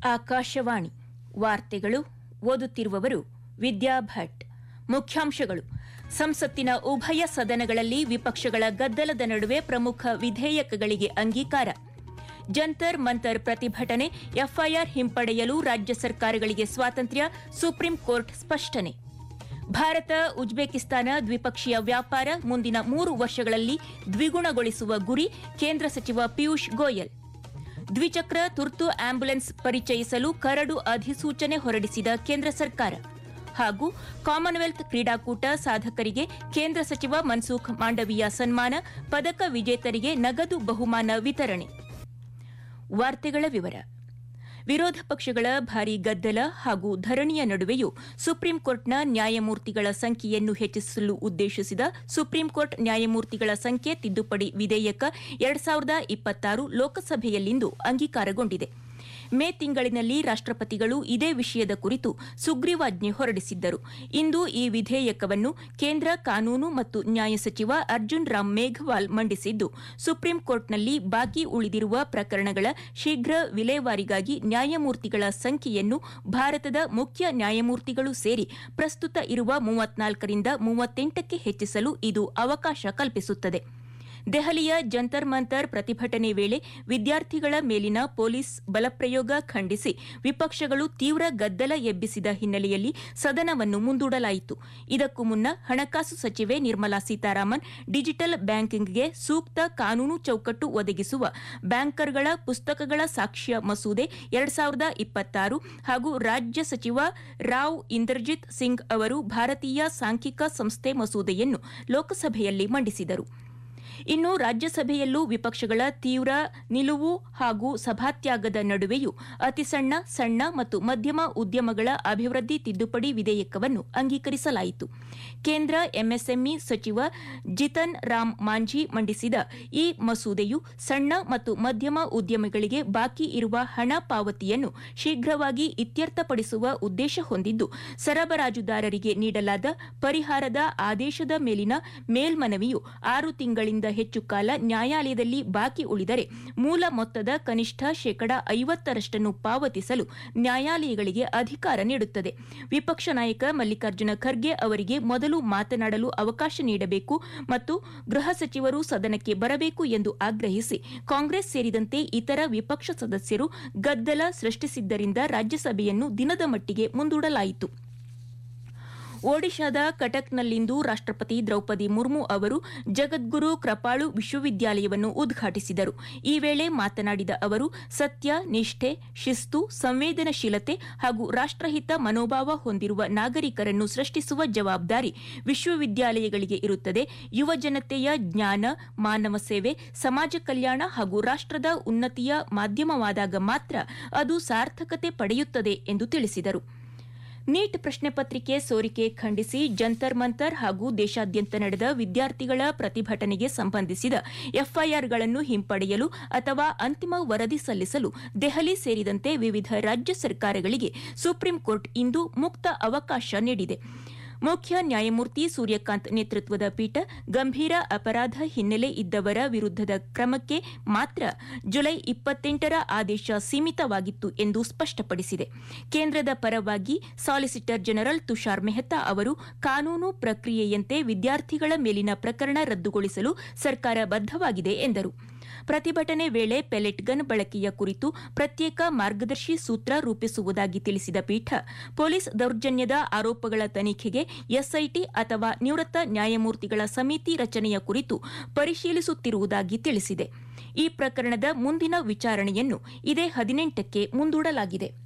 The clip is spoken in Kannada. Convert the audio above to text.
ಆಕಾಶವಾಣಿ ವಾರ್ತೆಗಳು ಓದುತ್ತಿರುವವರು ವಿದ್ಯಾ ಭಟ್ ಮುಖ್ಯಾಂಶಗಳು ಸಂಸತ್ತಿನ ಉಭಯ ಸದನಗಳಲ್ಲಿ ವಿಪಕ್ಷಗಳ ಗದ್ದಲದ ನಡುವೆ ಪ್ರಮುಖ ವಿಧೇಯಕಗಳಿಗೆ ಅಂಗೀಕಾರ ಜಂತರ್ ಮಂತರ್ ಪ್ರತಿಭಟನೆ ಎಫ್ಐಆರ್ ಹಿಂಪಡೆಯಲು ರಾಜ್ಯ ಸರ್ಕಾರಗಳಿಗೆ ಸ್ವಾತಂತ್ರ್ಯ ಸುಪ್ರೀಂ ಕೋರ್ಟ್ ಸ್ಪಷ್ಟನೆ ಭಾರತ ಉಜ್ಬೇಕಿಸ್ತಾನ ದ್ವಿಪಕ್ಷೀಯ ವ್ಯಾಪಾರ ಮುಂದಿನ ಮೂರು ವರ್ಷಗಳಲ್ಲಿ ದ್ವಿಗುಣಗೊಳಿಸುವ ಗುರಿ ಕೇಂದ್ರ ಸಚಿವ ಪಿಯೂಷ್ ಗೋಯಲ್ ದ್ವಿಚಕ್ರ ತುರ್ತು ಆಂಬ್ಯುಲೆನ್ಸ್ ಪರಿಚಯಿಸಲು ಕರಡು ಅಧಿಸೂಚನೆ ಹೊರಡಿಸಿದ ಕೇಂದ್ರ ಸರ್ಕಾರ ಹಾಗೂ ಕಾಮನ್ವೆಲ್ತ್ ಕ್ರೀಡಾಕೂಟ ಸಾಧಕರಿಗೆ ಕೇಂದ್ರ ಸಚಿವ ಮನ್ಸುಖ್ ಮಾಂಡವೀಯ ಸನ್ಮಾನ ಪದಕ ವಿಜೇತರಿಗೆ ನಗದು ಬಹುಮಾನ ವಿತರಣೆ ವಾರ್ತೆಗಳ ವಿವರ ವಿರೋಧ ಪಕ್ಷಗಳ ಭಾರೀ ಗದ್ದಲ ಹಾಗೂ ಧರಣಿಯ ನಡುವೆಯೂ ಸುಪ್ರೀಂ ಕೋರ್ಟ್ನ ನ್ಯಾಯಮೂರ್ತಿಗಳ ಸಂಖ್ಯೆಯನ್ನು ಹೆಚ್ಚಿಸಲು ಉದ್ದೇಶಿಸಿದ ಸುಪ್ರೀಂ ಕೋರ್ಟ್ ನ್ಯಾಯಮೂರ್ತಿಗಳ ಸಂಖ್ಯೆ ತಿದ್ದುಪಡಿ ವಿಧೇಯಕ ಎರಡ್ ಸಾವಿರದ ಇಪ್ಪತ್ತಾರು ಲೋಕಸಭೆಯಲ್ಲಿಂದು ಅಂಗೀಕಾರಗೊಂಡಿದೆ ಮೇ ತಿಂಗಳಿನಲ್ಲಿ ರಾಷ್ಟಪತಿಗಳು ಇದೇ ವಿಷಯದ ಕುರಿತು ಸುಗ್ರೀವಾಜ್ಞೆ ಹೊರಡಿಸಿದ್ದರು ಇಂದು ಈ ವಿಧೇಯಕವನ್ನು ಕೇಂದ್ರ ಕಾನೂನು ಮತ್ತು ನ್ಯಾಯ ಸಚಿವ ಅರ್ಜುನ್ ರಾಮ್ ಮೇಘವಾಲ್ ಮಂಡಿಸಿದ್ದು ಸುಪ್ರೀಂ ಕೋರ್ಟ್ನಲ್ಲಿ ಬಾಕಿ ಉಳಿದಿರುವ ಪ್ರಕರಣಗಳ ಶೀಘ್ರ ವಿಲೇವಾರಿಗಾಗಿ ನ್ಯಾಯಮೂರ್ತಿಗಳ ಸಂಖ್ಯೆಯನ್ನು ಭಾರತದ ಮುಖ್ಯ ನ್ಯಾಯಮೂರ್ತಿಗಳು ಸೇರಿ ಪ್ರಸ್ತುತ ಇರುವ ಮೂವತ್ನಾಲ್ಕರಿಂದ ಮೂವತ್ತೆಂಟಕ್ಕೆ ಹೆಚ್ಚಿಸಲು ಇದು ಅವಕಾಶ ಕಲ್ಪಿಸುತ್ತದೆ ದೆಹಲಿಯ ಜಂತರ್ ಮಂತರ್ ಪ್ರತಿಭಟನೆ ವೇಳೆ ವಿದ್ಯಾರ್ಥಿಗಳ ಮೇಲಿನ ಪೊಲೀಸ್ ಬಲಪ್ರಯೋಗ ಖಂಡಿಸಿ ವಿಪಕ್ಷಗಳು ತೀವ್ರ ಗದ್ದಲ ಎಬ್ಬಿಸಿದ ಹಿನ್ನೆಲೆಯಲ್ಲಿ ಸದನವನ್ನು ಮುಂದೂಡಲಾಯಿತು ಇದಕ್ಕೂ ಮುನ್ನ ಹಣಕಾಸು ಸಚಿವೆ ನಿರ್ಮಲಾ ಸೀತಾರಾಮನ್ ಡಿಜಿಟಲ್ ಬ್ಯಾಂಕಿಂಗ್ಗೆ ಸೂಕ್ತ ಕಾನೂನು ಚೌಕಟ್ಟು ಒದಗಿಸುವ ಬ್ಯಾಂಕರ್ಗಳ ಪುಸ್ತಕಗಳ ಸಾಕ್ಷ್ಯ ಮಸೂದೆ ಎರಡ್ ಸಾವಿರದ ಇಪ್ಪತ್ತಾರು ಹಾಗೂ ರಾಜ್ಯ ಸಚಿವ ರಾವ್ ಇಂದರ್ಜಿತ್ ಸಿಂಗ್ ಅವರು ಭಾರತೀಯ ಸಾಂಖ್ಯಿಕ ಸಂಸ್ಥೆ ಮಸೂದೆಯನ್ನು ಲೋಕಸಭೆಯಲ್ಲಿ ಮಂಡಿಸಿದರು ಇನ್ನು ರಾಜ್ಯಸಭೆಯಲ್ಲೂ ವಿಪಕ್ಷಗಳ ತೀವ್ರ ನಿಲುವು ಹಾಗೂ ಸಭಾತ್ಯಾಗದ ನಡುವೆಯೂ ಅತಿಸಣ್ಣ ಸಣ್ಣ ಮತ್ತು ಮಧ್ಯಮ ಉದ್ಯಮಗಳ ಅಭಿವೃದ್ಧಿ ತಿದ್ದುಪಡಿ ವಿಧೇಯಕವನ್ನು ಅಂಗೀಕರಿಸಲಾಯಿತು ಕೇಂದ್ರ ಎಂಎಸ್ಎಂಇ ಸಚಿವ ಜಿತನ್ ರಾಮ್ ಮಾಂಝಿ ಮಂಡಿಸಿದ ಈ ಮಸೂದೆಯು ಸಣ್ಣ ಮತ್ತು ಮಧ್ಯಮ ಉದ್ಯಮಿಗಳಿಗೆ ಬಾಕಿ ಇರುವ ಹಣ ಪಾವತಿಯನ್ನು ಶೀಘ್ರವಾಗಿ ಇತ್ಯರ್ಥಪಡಿಸುವ ಉದ್ದೇಶ ಹೊಂದಿದ್ದು ಸರಬರಾಜುದಾರರಿಗೆ ನೀಡಲಾದ ಪರಿಹಾರದ ಆದೇಶದ ಮೇಲಿನ ಮೇಲ್ಮನವಿಯು ಆರು ತಿಂಗಳಿಂದ ಹೆಚ್ಚು ಕಾಲ ನ್ಯಾಯಾಲಯದಲ್ಲಿ ಬಾಕಿ ಉಳಿದರೆ ಮೂಲ ಮೊತ್ತದ ಕನಿಷ್ಠ ಶೇಕಡಾ ಐವತ್ತರಷ್ಟನ್ನು ಪಾವತಿಸಲು ನ್ಯಾಯಾಲಯಗಳಿಗೆ ಅಧಿಕಾರ ನೀಡುತ್ತದೆ ವಿಪಕ್ಷ ನಾಯಕ ಮಲ್ಲಿಕಾರ್ಜುನ ಖರ್ಗೆ ಅವರಿಗೆ ಮೊದಲು ಮಾತನಾಡಲು ಅವಕಾಶ ನೀಡಬೇಕು ಮತ್ತು ಗೃಹ ಸಚಿವರು ಸದನಕ್ಕೆ ಬರಬೇಕು ಎಂದು ಆಗ್ರಹಿಸಿ ಕಾಂಗ್ರೆಸ್ ಸೇರಿದಂತೆ ಇತರ ವಿಪಕ್ಷ ಸದಸ್ಯರು ಗದ್ದಲ ಸೃಷ್ಟಿಸಿದ್ದರಿಂದ ರಾಜ್ಯಸಭೆಯನ್ನು ದಿನದ ಮಟ್ಟಿಗೆ ಮುಂದೂಡಲಾಯಿತು ಒಡಿಶಾದ ಕಟಕ್ನಲ್ಲಿಂದು ರಾಷ್ಟಪತಿ ದ್ರೌಪದಿ ಮುರ್ಮು ಅವರು ಜಗದ್ಗುರು ಕೃಪಾಳು ವಿಶ್ವವಿದ್ಯಾಲಯವನ್ನು ಉದ್ಘಾಟಿಸಿದರು ಈ ವೇಳೆ ಮಾತನಾಡಿದ ಅವರು ಸತ್ಯ ನಿಷ್ಠೆ ಶಿಸ್ತು ಸಂವೇದನಶೀಲತೆ ಹಾಗೂ ರಾಷ್ಟಹಿತ ಮನೋಭಾವ ಹೊಂದಿರುವ ನಾಗರಿಕರನ್ನು ಸೃಷ್ಟಿಸುವ ಜವಾಬ್ದಾರಿ ವಿಶ್ವವಿದ್ಯಾಲಯಗಳಿಗೆ ಇರುತ್ತದೆ ಯುವ ಜನತೆಯ ಜ್ಞಾನ ಮಾನವ ಸೇವೆ ಸಮಾಜ ಕಲ್ಯಾಣ ಹಾಗೂ ರಾಷ್ಟದ ಉನ್ನತಿಯ ಮಾಧ್ಯಮವಾದಾಗ ಮಾತ್ರ ಅದು ಸಾರ್ಥಕತೆ ಪಡೆಯುತ್ತದೆ ಎಂದು ತಿಳಿಸಿದರು ನೀಟ್ ಪ್ರಶ್ನೆ ಪತ್ರಿಕೆ ಸೋರಿಕೆ ಖಂಡಿಸಿ ಜಂತರ್ ಮಂತರ್ ಹಾಗೂ ದೇಶಾದ್ಯಂತ ನಡೆದ ವಿದ್ಯಾರ್ಥಿಗಳ ಪ್ರತಿಭಟನೆಗೆ ಸಂಬಂಧಿಸಿದ ಎಫ್ಐಆರ್ಗಳನ್ನು ಹಿಂಪಡೆಯಲು ಅಥವಾ ಅಂತಿಮ ವರದಿ ಸಲ್ಲಿಸಲು ದೆಹಲಿ ಸೇರಿದಂತೆ ವಿವಿಧ ರಾಜ್ಯ ಸರ್ಕಾರಗಳಿಗೆ ಸುಪ್ರೀಂ ಕೋರ್ಟ್ ಇಂದು ಮುಕ್ತ ಅವಕಾಶ ನೀಡಿದೆ ಮುಖ್ಯ ನ್ಯಾಯಮೂರ್ತಿ ಸೂರ್ಯಕಾಂತ್ ನೇತೃತ್ವದ ಪೀಠ ಗಂಭೀರ ಅಪರಾಧ ಹಿನ್ನೆಲೆ ಇದ್ದವರ ವಿರುದ್ದದ ಕ್ರಮಕ್ಕೆ ಮಾತ್ರ ಜುಲೈ ಇಪ್ಪತ್ತೆಂಟರ ಆದೇಶ ಸೀಮಿತವಾಗಿತ್ತು ಎಂದು ಸ್ಪಷ್ಟಪಡಿಸಿದೆ ಕೇಂದ್ರದ ಪರವಾಗಿ ಸಾಲಿಸಿಟರ್ ಜನರಲ್ ತುಷಾರ್ ಮೆಹ್ತಾ ಅವರು ಕಾನೂನು ಪ್ರಕ್ರಿಯೆಯಂತೆ ವಿದ್ಯಾರ್ಥಿಗಳ ಮೇಲಿನ ಪ್ರಕರಣ ರದ್ದುಗೊಳಿಸಲು ಸರ್ಕಾರ ಬದ್ದವಾಗಿದೆ ಎಂದರು ಪ್ರತಿಭಟನೆ ವೇಳೆ ಪೆಲೆಟ್ ಗನ್ ಬಳಕೆಯ ಕುರಿತು ಪ್ರತ್ಯೇಕ ಮಾರ್ಗದರ್ಶಿ ಸೂತ್ರ ರೂಪಿಸುವುದಾಗಿ ತಿಳಿಸಿದ ಪೀಠ ಪೊಲೀಸ್ ದೌರ್ಜನ್ಯದ ಆರೋಪಗಳ ತನಿಖೆಗೆ ಎಸ್ಐಟಿ ಅಥವಾ ನಿವೃತ್ತ ನ್ಯಾಯಮೂರ್ತಿಗಳ ಸಮಿತಿ ರಚನೆಯ ಕುರಿತು ಪರಿಶೀಲಿಸುತ್ತಿರುವುದಾಗಿ ತಿಳಿಸಿದೆ ಈ ಪ್ರಕರಣದ ಮುಂದಿನ ವಿಚಾರಣೆಯನ್ನು ಇದೇ ಹದಿನೆಂಟಕ್ಕೆ ಮುಂದೂಡಲಾಗಿದೆ